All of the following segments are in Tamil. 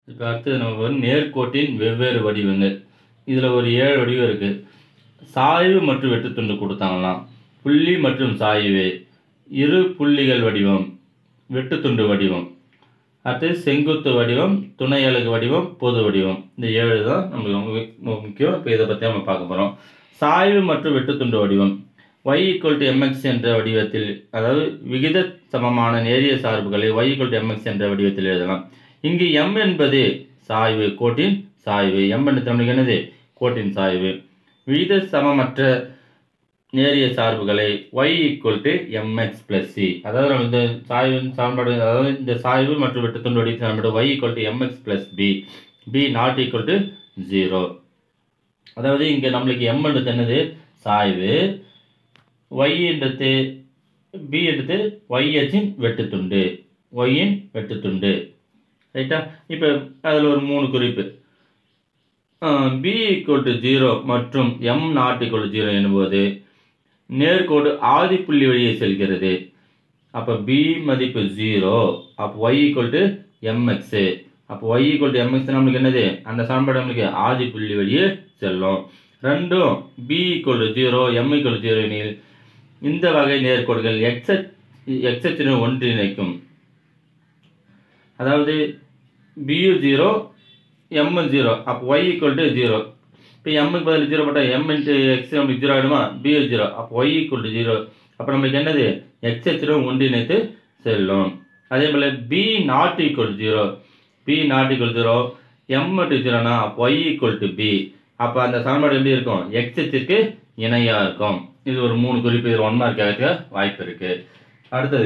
இப்போ அடுத்தது நமக்கு வந்து நேர்கோட்டின் வெவ்வேறு வடிவங்கள் இதில் ஒரு ஏழு வடிவம் இருக்குது சாய்வு மற்றும் வெட்டுத்துண்டு கொடுத்தாங்களாம் புள்ளி மற்றும் சாய்வு இரு புள்ளிகள் வடிவம் வெட்டுத்துண்டு வடிவம் அடுத்து செங்குத்து வடிவம் துணை அலகு வடிவம் பொது வடிவம் இந்த ஏழு தான் நமக்கு ரொம்ப மு- முக்கியம் இப்போ இதை பற்றி நம்ம பார்க்க போகிறோம் சாய்வு மற்றும் வெட்டுத்துண்டு வடிவம் y equal to mx என்ற வடிவத்தில் அதாவது விகித சமமான நேரிய சார்புகளை y equal to mx என்ற வடிவத்தில் எழுதலாம் இங்கு m என்பது சாய்வு கோட்டின் சாய்வு m என்பது நம்மளுக்கு என்னது கோட்டின் சாய்வு விகித சமமற்ற நேரிய சார்புகளை y equal to mx plus c அதாவது நம்ம இந்த சாய்வு சமன்பாடு அதாவது இந்த சாய்வு மற்றும் வெட்டுத்துண்டு வடிவத்தில் சமன்பாடு y equal to mx plus b b not equal to 0 அதாவது இங்கே நம்மளுக்கு m என்றது என்னது சாய்வு y என்றது b என்றது y அச்சின் வெட்டுத்துண்டு y இன் வெட்டுத்துண்டு ரைட்டா இப்போ அதில் ஒரு மூணு குறிப்பு பி ஈக்குவல் டு ஜீரோ மற்றும் M not equal to zero எனும்போது நேர்கோடு ஆதி புள்ளி வழியே செல்கிறது அப்போ பி மதிப்பு ஜீரோ அப்போ ஒய் ஈக்குவல் டு எம்எக்ஸு அப்போ ஒய் ஈக்குவல் டு எம்எக்ஸ் நம்மளுக்கு என்னது அந்த சமன்பாடு நம்மளுக்கு ஆதி புள்ளி வழியே செல்லும் ரெண்டும் B equal to zero M equal to zero எனில் இந்த வகை நேர்கோடுகள் எக்ஸட் எக்ஸச்சினை ஒன்றிணைக்கும் அதாவது பியு ஜீரோ எம் ஜீரோ அப்போ ஒய் ஈக்குவல் டு ஜீரோ இப்போ எம்முக்கு பதில் ஜீரோ போட்டால் எம் இன்ட்டு எக்ஸ் நம்மளுக்கு ஜீரோ ஆகிடுமா பியு ஜீரோ அப்போ ஒய் ஈக்குவல் டு ஜீரோ அப்போ நம்மளுக்கு என்னது எக்ஸ் எச்சிடம் ஒன்றிணைத்து செல்லும் அதே போல் B not equal zero B not equal zero M to ஜீரோனா அப்போ ஒய் ஈக்குவல் டு பி அப்போ அந்த சமன்பாடு எப்படி இருக்கும் எக்ஸ் எச்சிற்கு இணையாக இருக்கும் இது ஒரு மூணு குறிப்பு இது ஒன் மார்க் கேட்க வாய்ப்பு இருக்குது அடுத்தது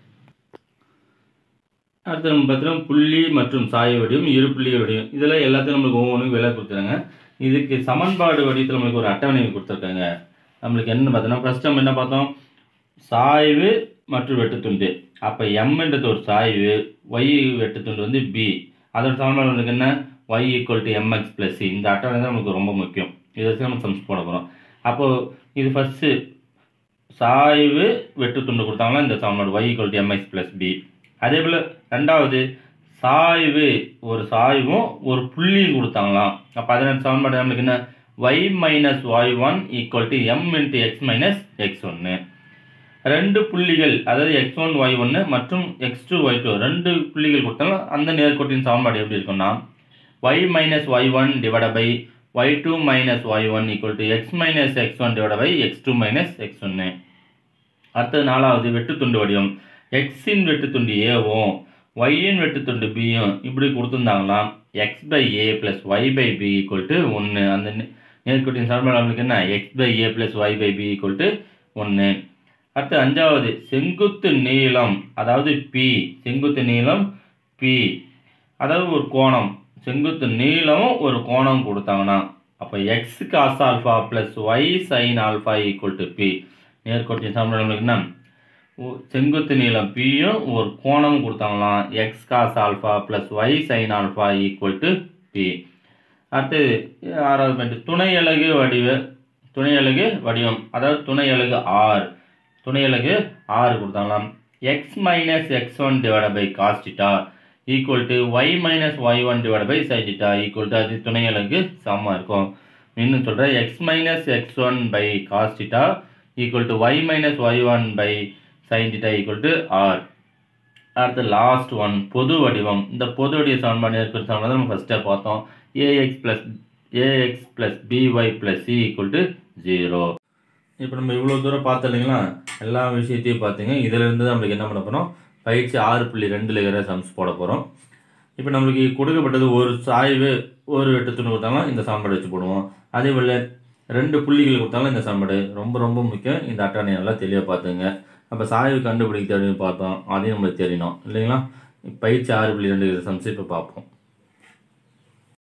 அடுத்து நம்ம பார்த்தீங்கன்னா புள்ளி மற்றும் சாய்வு வடிவம் இரு புள்ளிகள் வடிவம் இதில் எல்லாத்தையும் நம்மளுக்கு ஒவ்வொன்றும் விலை கொடுத்துருங்க இதுக்கு சமன்பாடு வடிவத்தில் நம்மளுக்கு ஒரு அட்டவணை கொடுத்துருக்காங்க நம்மளுக்கு என்ன பார்த்தோம்னா ஃபர்ஸ்ட் நம்ம என்ன பார்த்தோம் சாய்வு மற்றும் வெட்டுத்துண்டு அப்போ எம்ன்றது ஒரு சாய்வு ஒய் வெட்டுத்துண்டு வந்து பி அதோட சமன்பாடு நம்மளுக்கு என்ன Y equal to M X plus C இந்த அட்டவணை தான் நமக்கு ரொம்ப முக்கியம் இதை வச்சு நம்ம சம்ஸ் போட போகிறோம் அப்போது இது ஃபஸ்ட்டு சாய்வு வெட்டுத்துண்டு கொடுத்தாங்கன்னா இந்த சமன்பாடு Y equal to M X plus B அதே போல் ரெண்டாவது சாய்வு ஒரு சாய்வும் ஒரு புள்ளியும் கொடுத்தாங்களாம் அப்போ அதனால் சமன்பாடு நம்மளுக்கு என்ன Y minus Y one equal to M into X minus X ஒன்று ரெண்டு புள்ளிகள் அதாவது எக்ஸ் ஒன் ஒய் ஒன்று மற்றும் எக்ஸ் டூ ஒய் டூ ரெண்டு புள்ளிகள் கொடுத்தாலும் அந்த நேர்கோட்டின் சமன்பாடு எப்படி இருக்கும்னா Y minus Y one divide by Y two minus Y one equal to X minus X one divide by X two minus X ஒன்று அடுத்தது நாலாவது வெட்டுத்துண்டு வடிவம் எக்ஸின் வெட்டுத்துண்டு ஏவும் ஒய்யின் வெட்டுத்துண்டு பியும் இப்படி கொடுத்துருந்தாங்களாம் X by A plus Y by B equal to ஒன்று அந்த நே- நேர்கோட்டின் சார்பாக நம்மளுக்கு என்ன X by A plus Y by B equal to ஒன்று அடுத்து அஞ்சாவது செங்குத்து நீளம் அதாவது பி செங்குத்து நீளம் பி அதாவது ஒரு கோணம் செங்குத்து நீளமும் ஒரு கோணம் கொடுத்தாங்கன்னா அப்போ X cos alpha plus Y sin alpha equal to P நேர்கோட்டின் சார்பாக நம்மளுக்கு என்ன ஒ- செங்குத்து நீளம் பியும் ஒரு கோணம் கொடுத்தாங்களாம் X cos alpha plus Y sin alpha equal to P அடுத்தது ஆறாவது பாயிண்ட் துணை அலகு வடிவ துணை அலகு வடிவம் அதாவது துணை அலகு ஆர் துணை அலகு ஆறு கொடுத்தாங்களாம் X minus X one divide by cos theta equal to Y minus Y one divide by sin theta equal to அது துணை அலகு சமமாக இருக்கும் இன்னும் சொல்கிறேன் X minus X one by cos theta equal to Y minus Y one by sin theta equal to r அடுத்து லாஸ்ட் ஒன் பொது வடிவம் இந்த பொது வடிவ சமன்பாடு இருக்கிற சமன்பாடு நம்ம ஃபஸ்ட்டே பார்த்தோம் A X plus A X plus B Y plus C equal to zero இப்போ நம்ம இவ்வளோ தூரம் பார்த்தோம் இல்லைங்களா எல்லா விஷயத்தையும் பார்த்தீங்க இதிலிருந்து நம்மளுக்கு என்ன பண்ண போகிறோம் பயிற்சி ஆறு புள்ளி ரெண்டில் இருக்கிற சம்ஸ் போட போகிறோம் இப்போ நம்மளுக்கு கொடுக்கப்பட்டது ஒரு சாய்வு ஒரு வெட்டுத்துணி கொடுத்தாலும் இந்த சாம்பாடு வச்சு போடுவோம் அதே போல் ரெண்டு புள்ளிகள் கொடுத்தாலும் இந்த சாம்பாடு ரொம்ப ரொம்ப முக்கியம் இந்த அட்டவணை நல்லா தெளிவாக பார்த்துங்க அப்போ சாய்வு கண்டுபிடிக்க தெரியும் பார்த்தோம் அதையும் நம்மளுக்கு தெரியணும் இல்லைங்களா பயிற்சி ஆறு புள்ளி ரெண்டு சம்ஸ் இப்போ பார்ப்போம்